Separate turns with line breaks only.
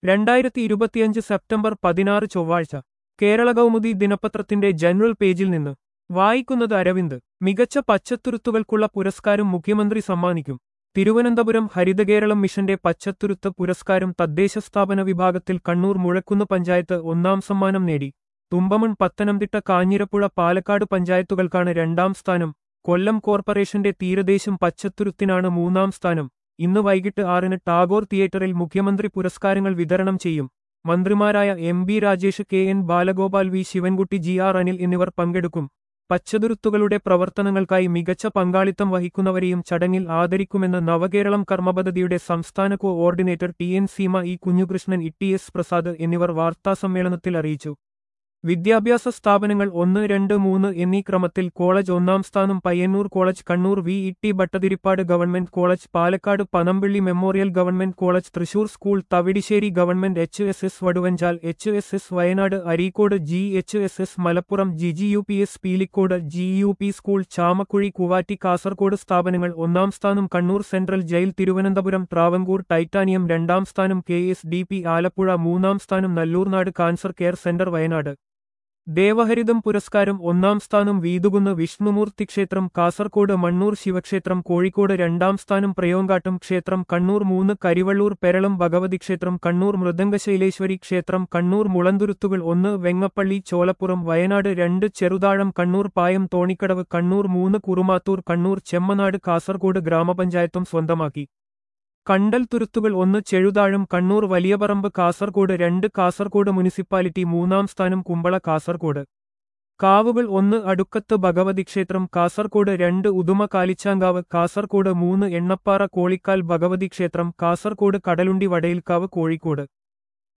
രണ്ടായിരത്തി ഇരുപത്തിയഞ്ച് സെപ്റ്റംബർ പതിനാറ് ചൊവ്വാഴ്ച കേരള കൗമുദി ദിനപത്രത്തിന്റെ ജനറൽ പേജിൽ നിന്ന് വായിക്കുന്നത് അരവിന്ദ് മികച്ച പച്ചത്തുരുത്തുകൾക്കുള്ള പുരസ്കാരം മുഖ്യമന്ത്രി സമ്മാനിക്കും തിരുവനന്തപുരം ഹരിതകേരളം മിഷന്റെ പച്ചത്തുരുത്ത് പുരസ്കാരം തദ്ദേശ സ്ഥാപന വിഭാഗത്തിൽ കണ്ണൂർ മുഴക്കുന്ന് പഞ്ചായത്ത് ഒന്നാം സമ്മാനം നേടി തുമ്പമൺ പത്തനംതിട്ട കാഞ്ഞിരപ്പുഴ പാലക്കാട് പഞ്ചായത്തുകൾക്കാണ് രണ്ടാം സ്ഥാനം കൊല്ലം കോർപ്പറേഷന്റെ തീരദേശം പച്ചത്തുരുത്തിനാണ് മൂന്നാം സ്ഥാനം ഇന്ന് വൈകിട്ട് ആറിന് ടാഗോർ തിയേറ്ററിൽ മുഖ്യമന്ത്രി പുരസ്കാരങ്ങൾ വിതരണം ചെയ്യും മന്ത്രിമാരായ M B Rajesh K N Balagopal V Sivankutty G R Anil എന്നിവർ പങ്കെടുക്കും പച്ചതുരുത്തുകളുടെ പ്രവർത്തനങ്ങൾക്കായി മികച്ച പങ്കാളിത്തം വഹിക്കുന്നവരെയും ചടങ്ങിൽ ആദരിക്കുമെന്ന് നവകേരളം കർമ്മപദ്ധതിയുടെ സംസ്ഥാന coordinator T N Seema E Kunhikrishnan E T S Prasad എന്നിവർ വാർത്താസമ്മേളനത്തിൽ അറിയിച്ചു വിദ്യാഭ്യാസ സ്ഥാപനങ്ങൾ ഒന്ന് രണ്ട് മൂന്ന് എന്നീ ക്രമത്തിൽ കോളേജ് ഒന്നാം സ്ഥാനം Payyanur college Kannur V E T Bhattathiripad government college Palakkad Panampilly memorial government college Thrissur school Thavidissery government H S S Vaduvanchal H S S Wayanad Areekode G H S S Malappuram G G U P S Peelicode G U P school Chamakuzhi കുവാറ്റി കാസർകോട് സ്ഥാപനങ്ങൾ ഒന്നാം സ്ഥാനം Kannur central jail Thiruvananthapuram Travancore titanium രണ്ടാം സ്ഥാനം K S D P Alappuzha മൂന്നാം സ്ഥാനം Nallurnad cancer care centre Wayanad Devaharitham പുരസ്കാരം ഒന്നാം സ്ഥാനം വീതുകുന്ന് വിഷ്ണുമൂർത്തി ക്ഷേത്രം കാസർകോട് മണ്ണൂർ ശിവക്ഷേത്രം കോഴിക്കോട് രണ്ടാം സ്ഥാനം പ്രയോങ്കാട്ടും ക്ഷേത്രം കണ്ണൂർ മൂന്ന് കരിവള്ളൂർ പെരളം ഭഗവതി ക്ഷേത്രം കണ്ണൂർ മൃദംഗശൈലേശ്വരി ക്ഷേത്രം കണ്ണൂർ മുളന്തുരുത്തുകൾ ഒന്ന് വെങ്ങപ്പള്ളി ചോലപ്പുറം വയനാട് രണ്ട് ചെറുതാഴം കണ്ണൂർ പായം തോണിക്കടവ് കണ്ണൂർ മൂന്ന് കുറുമാത്തൂർ കണ്ണൂർ ചെമ്മനാട് കാസർകോട് ഗ്രാമപഞ്ചായത്തും സ്വന്തമാക്കി കണ്ടൽ തുരുത്തുകൾ ഒന്ന് ചെഴുതാഴം കണ്ണൂർ വലിയപറമ്പ് കാസർകോട് രണ്ട് കാസർകോട് മുനിസിപ്പാലിറ്റി മൂന്നാം സ്ഥാനം കുമ്പള കാസർകോട് കാവുകൾ ഒന്ന് അടുക്കത്ത് ഭഗവതി ക്ഷേത്രം കാസർകോട് രണ്ട് ഉദുമ കാലിച്ചാങ്കാവ് കാസർകോട് മൂന്ന് എണ്ണപ്പാറ കോളിക്കാൽ ഭഗവതി ക്ഷേത്രം കാസർകോട് കടലുണ്ടി വടയിൽക്കാവ് കോഴിക്കോട്